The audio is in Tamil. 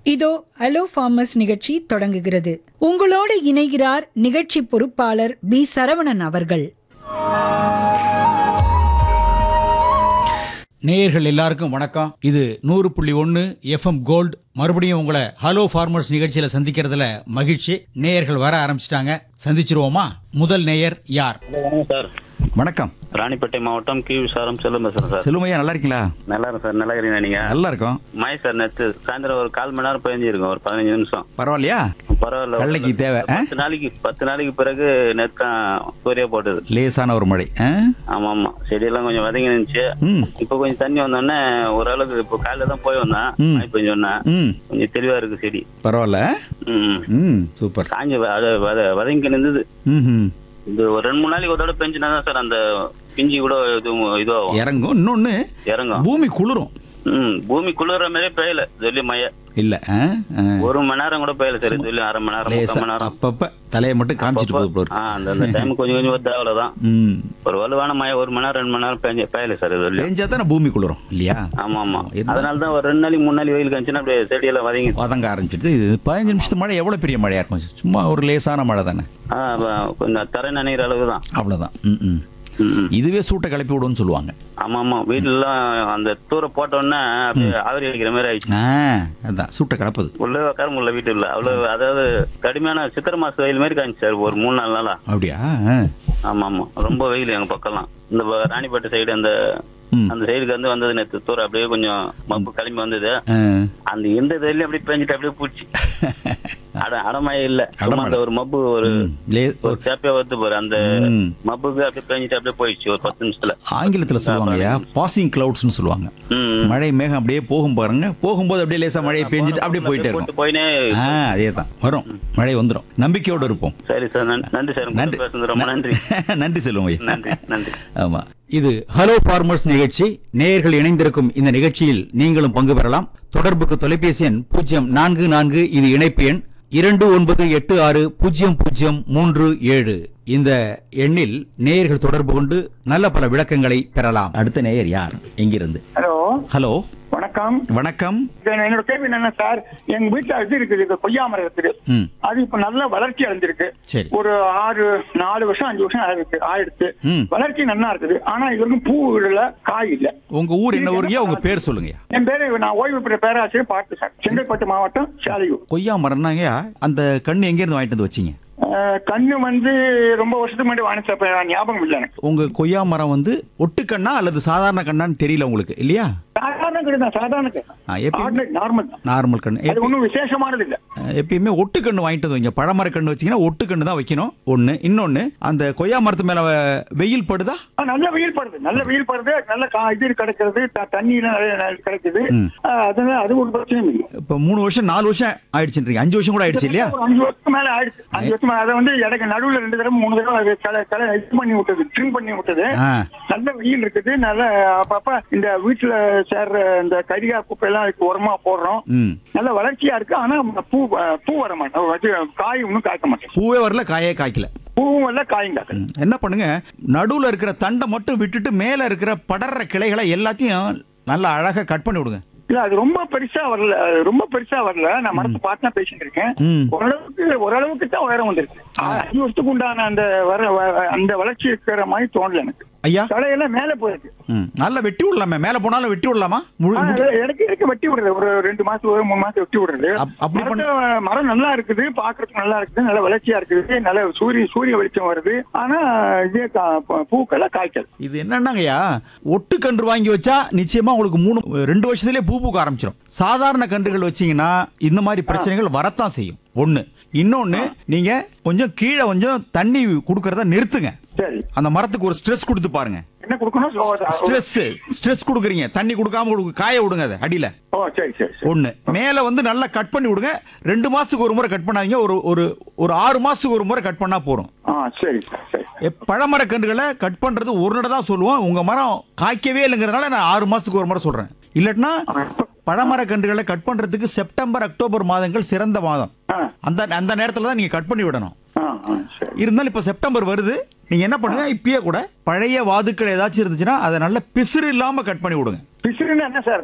இதோ ஹலோ ஃபார்மர்ஸ் நிகழ்ச்சி தொடங்குகிறது உங்களோடு இணைகிறார் நிகழ்ச்சி பொறுப்பாளர் பி சரவணன் அவர்கள் நேயர்கள் எல்லாருக்கும் வணக்கம் இது நூறு புள்ளி ஒன்று எஃப்எம் கோல்டு மறுபடியும் உங்களை ஹலோ ஃபார்மர்ஸ் நிகழ்ச்சியில சந்திக்கிறதுல மகிழ்ச்சி நேயர்கள் வர ஆரம்பிச்சிட்டாங்க சந்திச்சிருவோமா முதல் நேயர் யார் வணக்கம் சார் வணக்கம் ராணிப்பேட்டை மாவட்டம் கி விசாரம் செல்லும் பேசுறேன் சார் செல்லுமையா நல்லா இருக்கீங்களா நல்லா இருக்கு சார் நல்லா இருக்கீங்க நீங்க நல்லா இருக்கும் மழை சார் நேற்று சாயந்தரம் ஒரு கால் மணி நேரம் பெஞ்சிருக்கும் ஒரு பதினஞ்சு நிமிஷம் பரவாயில்லையா பரவாயில்ல கல்லைக்கு தேவை, ஆ? பத்து நாளைக்கு பத்து நாளைக்கு பிறகு நேற்று தான் சூரிய போட்டது லேசான ஒரு மழை ஆ? ஆமா ஆமா செடியெல்லாம் கொஞ்சம் வதங்கி இருந்துச்சு ம் இப்போ கொஞ்சம் தண்ணி வந்தோடனே ஓரளவுக்கு இப்போ காலையில தான் போய் வந்தேன் ம். மழை பெஞ்சோடனே ம் கொஞ்சம் தெளிவா இருக்கு செடி பரவாயில்ல ம் ம் சூப்பர் காஞ்சி வ- அது வத- வதங்கி நின்றுது ம் ம் இது ஒரு ரெண்டு மூணு நாளைக்கு ஒரு தடவை பெஞ்சுனா தான் சார் அந்த பிஞ்சி கூட இது இதுவாகும் இறங்கும் இன்னொன்னு இறங்கும் பூமி குளிரும் ம் பூமி குளிர்ற மாதிரியே பெய்யல சொல்லி மழை இல்ல ஆ? ஆ. ஒரு மணி நேரம் கூட பெய்யல சரி சொல்லி அரை மணி நேரம் லேசா முக்கால் மணி நேரம் அப்பப்ப தலையை மட்டும் காமிச்சிட்டு போகுது போல ஆ இருக்கு. அந்த அந்த டைம் கொஞ்சம் கொஞ்சம் வருது அவ்வளவுதான் ம் ஒரு வலுவான மழை ஒரு மணி நேரம் ரெண்டு மணி நேரம் பெய்ய பெய்யல சார் இது சொல்லி பேஞ்சா தானே பூமி குளிரும் இல்லையா ஆமா ஆமா இருந்தா- அதனால தான் ஒரு ரெண்டு நாளைக்கு மூணு நாளைக்கு வெயில் காமிச்சுன்னா அப்படியே செடியெல்லாம் வதங்கி வதங்க ஆரம்பிச்சிடுது இது பதினஞ்சு நிமிஷத்து மழை எவ்வளவு பெரிய மழையா இருக்கும் சும்மா ஒரு லேசான மழை தானே ஆ வ- கொஞ்சம் தரை நினைக்கிற அளவுக்கு தான் அவ்வளவுதான் ம் ம் ம், ம். இதுவே சூட்டை கிளப்பி விடும்னு சொல்லுவாங்க ஆமா ஆமா வீட்டுலாம் அந்த தூர போட்ட உடனே அப்படியே ஆவிரி அடிக்கிற மாதிரி ஆயிடுச்சு ஆ அதான் சூட்டை கலப்புது உள்ள உட்கார முடியல வீட்டுல அவ்வளவு அதாவது கடுமையான சித்திரை மாச வெயில் மாதிரி காமிச்சு சார் ஒரு மூணு நாலு நாளா அப்படியா ஆ. ஆமா ஆமா ரொம்ப வெயில் எங்க பக்கம்லாம் இந்த ப- ராணிப்பேட்டை சைடு அந்த ம். அந்த சைடுக்கு வந்து வந்தது நேற்று தூரம் அப்படியே கொஞ்சம் மப்பு கிளம்பி வந்தது ஆ. அந்த எந்த இதுலயும் அப்படியே பெஞ்சிட்டு அப்படியே பூச்சி அட அடமழை இல்ல சும்மா அடமழை. அந்த ஒரு மப்பு ஒரு ம். லே- ஒரு சேப்பையா வந்து பாரு அந்த ம். மப்புக்கு அப்படியே பெஞ்சிட்டு அப்படியே போயிடுச்சு ஒரு பத்து நிமிஷத்துல ஆங்கிலத்துல சொல்லுவாங்கய்யா பாசிங் கிளவுட்ஸ்னு சொல்லுவாங்க ம். மழை மேகம் அப்படியே போகும் பாருங்க போகும்போது அப்படியே லேசா மழையை பெஞ்சிட்டு அப்படியே போயிட்டே போட்டு இருக்கும் போயினே ஆ அதே தான் வரும் மழை வந்துடும் நம்பிக்கையோடு இருப்போம் சரி சார் நன்- நன்றி சார் நன்றி நன்றி பேசுனது ரொம்ப நன்றி நன்றி செல்வம் நன்றி நன்றி ஆமா இது ஹலோ ஃபார்மர்ஸ் நிகழ்ச்சி நேயர்கள் இணைந்திருக்கும் இந்த நிகழ்ச்சியில் நீங்களும் பங்கு பெறலாம் தொடர்புக்கு தொலைபேசி எண் பூஜ்ஜியம் நான்கு நான்கு இது இணைப்பு எண் இரண்டு ஒன்பது எட்டு ஆறு பூஜ்ஜியம் பூஜ்ஜியம் மூன்று ஏழு இந்த எண்ணில் நேயர்கள் தொடர்பு கொண்டு நல்ல பல விளக்கங்களை பெறலாம் அடுத்த நேயர் யார் எங்கிருந்து ஹலோ ஹலோ வணக்கம் வணக்கம் இது என்னோட கேள்வி என்னன்னா சார் எங்க வீட்டுல இது இருக்குது இது கொய்யா மரம் இருக்குது ம் அது இப்ப நல்ல வளர்ச்சி அடைஞ்சிருக்கு சரி. ஒரு ஆறு நாலு வருஷம் அஞ்சு வருஷம் ஆயிருக்கு ஆயிடுச்சு ம். வளர்ச்சி நல்லா இருக்குது ஆனா இது வரைக்கும் பூ விடல காய் இல்ல உங்க ஊர் என்ன ஊருங்கய்யா உங்க பேர் சொல்லுங்கய்யா என் பேரு நான் ஓய்வு பெற்ற பேராசிரியர் பார்த்து சார் செங்கல்பட்டு மாவட்டம் சாலையூர் கொய்யா மரம்னாங்கய்யா அந்த கண்ணு எங்க இருந்து வாங்கிட்டு வந்து வச்சீங்க அஹ், கண்ணு வந்து ரொம்ப வருஷத்துக்கு முன்னாடி வாங்கிச்ச அப்ப ஞாபகம் இல்லை எனக்கு உங்க கொய்யா மரம் வந்து ஒட்டுக்கண்ணா அல்லது சாதாரண கண்ணான்னு தெரியல உங்களுக்கு இல்லையா சாதாரண கிடையாது சாதாரண ஆ, எப்பயும் நார்மல் தான் நார்மல் கண்ணு அது எப்ப- ஒன்றும் விசேஷமானது இல்ல அஹ் எப்பயுமே ஒட்டுக்கண்ணு வாங்கிட்டு வந்து வைங்க பழமர கண்ணு வச்சீங்கன்னா ஒட்டுக்கண்ணு தான் வைக்கணும் ஒண்ணு இன்னொன்னு அந்த கொய்யா மரத்து மேல வ- வெயில் படுதா ஆ, நல்ல வெயில் படுது நல்ல வெயில் படுது நல்ல கா- இது கிடைக்கிறது த- தண்ணீர் நிறைய நிறைய கிடைக்குது ம். ஆ, அதனால அது ஒரு பிரச்சனையும் இல்லை இப்ப மூணு வருஷம் நாலு வருஷம் ஆயிடுச்சுன்றீங்க அஞ்சு வருஷம் கூட ஆயிடுச்சு இல்லையா ஒரு அஞ்சு வருஷத்துக்கு மேல ஆயிடுச்சு அஞ்சு வருஷம் மேல அதை வந்து எனக்கு நடுவுல ரெண்டு தடவை மூணு தடவை அது கலை கலை இது பண்ணி விட்டது ட்ரிம் பண்ணி விட்டது ஆ. நல்ல வெயில் இருக்குது நல்ல அப்பப்ப இந்த வீட்டுல சேர்ற இந்த கரிகா குப்பை எல்லாம் அதுக்கு உரமா போடுறோம் ம் நல்ல வளர்ச்சியா இருக்கு ஆனா பூ பூ வர மாட்டேன் அது காய் ஒன்றும் காய்க்க மாட்டேன் பூவே வரல காயே காய்க்கல பூவும் இல்ல காயும் காய்க்கல ம். என்ன பண்ணுங்க நடுவுல இருக்கிற தண்டை மட்டும் விட்டுட்டு மேல இருக்கிற படர்ற கிளைகளை எல்லாத்தையும் நல்லா அழகா கட் பண்ணி விடுங்க இல்ல அது ரொம்ப பெருசா வரல அது ரொம்ப பெருசா வரல நான் மரத்தை பார்த்து தான் பேசிட்டு இருக்கேன் ம். ஓரளவுக்கு ஓரளவுக்கு தான் உயரம் வந்திருக்கு ஆனா, அஞ்சு வருஷத்துக்கு உண்டான அந்த வர வ- அந்த வளர்ச்சி இருக்கிற மாதிரி தோணல எனக்கு ஐயா தலையெல்லாம் மேல போயிருக்கு ம் நல்லா வெட்டி விடலாமே மேல போனாலும் வெட்டி விடலாமா முழு ஆனா, முழு- எனக்கு எனக்கு வெட்டி விடுறது ஒரு ரெண்டு மாசம் ஒரு மூணு மாசம் வெட்டி விடுறது அப்- அப்படி பண்ண- மரத்துல மரம் நல்லா இருக்குது பாக்குறதுக்கு நல்லா இருக்குது நல்ல வளர்ச்சியா இருக்குது நல்ல சூரிய சூரிய வெளிச்சம் வருது ஆனா இதே கா- பூ- பூக்கெல்லாம் காய்ச்சல் இது என்னன்னாங்கய்யா ஒட்டு கன்று வாங்கி வச்சா நிச்சயமா உங்களுக்கு மூணு ரெண்டு வருஷத்துலயே பூ பூக்க ஆரம்பிச்சிடும் சாதாரண கன்றுகள் வச்சீங்கன்னா இந்த மாதிரி பிரச்சனைகள் வரத்தான் செய்யும் ஒண்ணு இன்னொன்னு நீங்க கொஞ்சம் கீழே கொஞ்சம் தண்ணி கொடுக்கறத நிறுத்துங்க சரி அந்த மரத்துக்கு ஒரு ஸ்ட்ரெஸ் கொடுத்து பாருங்க என்ன கொடுக்கணும் சோ- ஸ்ட்ரெஸ் ஸ்ட்ரெஸ் கொடுக்குறீங்க தண்ணி கொடுக்காம கொடுக்க காய விடுங்க அதை அடியில ஓ சரி சரி சரி ஒண்ணு மேல வந்து நல்லா கட் பண்ணி விடுங்க ரெண்டு மாசத்துக்கு ஒரு முறை கட் பண்ணாதீங்க ஒரு ஒரு ஒரு ஆறு மாசத்துக்கு ஒரு முறை கட் பண்ணா போறோம் ஆ சரி சார் சரி எப்- பழமர கன்றுகளை கட் பண்றது ஒரு நட தான் சொல்லுவோம் உங்க மரம் காய்க்கவே இல்லைங்கிறதுனால நான் ஆறு மாசத்துக்கு ஒரு முறை சொல்றேன் இல்லட்டினா பழமர கன்றுகளை கட் பண்றதுக்கு செப்டம்பர் அக்டோபர் மாதங்கள் சிறந்த மாதம் ஆ அந்த அந்த நேரத்துல தான் நீங்க கட் பண்ணி விடணும் ஆ ஆ சரி இருந்தாலும் இப்ப செப்டம்பர் வருது நீங்க என்ன பண்ணுங்க இப்பயே கூட பழைய வாதுக்கள் ஏதாச்சும் இருந்துச்சுன்னா அதை நல்ல பிசுறு இல்லாம கட் பண்ணி விடுங்க பிசுறுன்னு என்ன சார்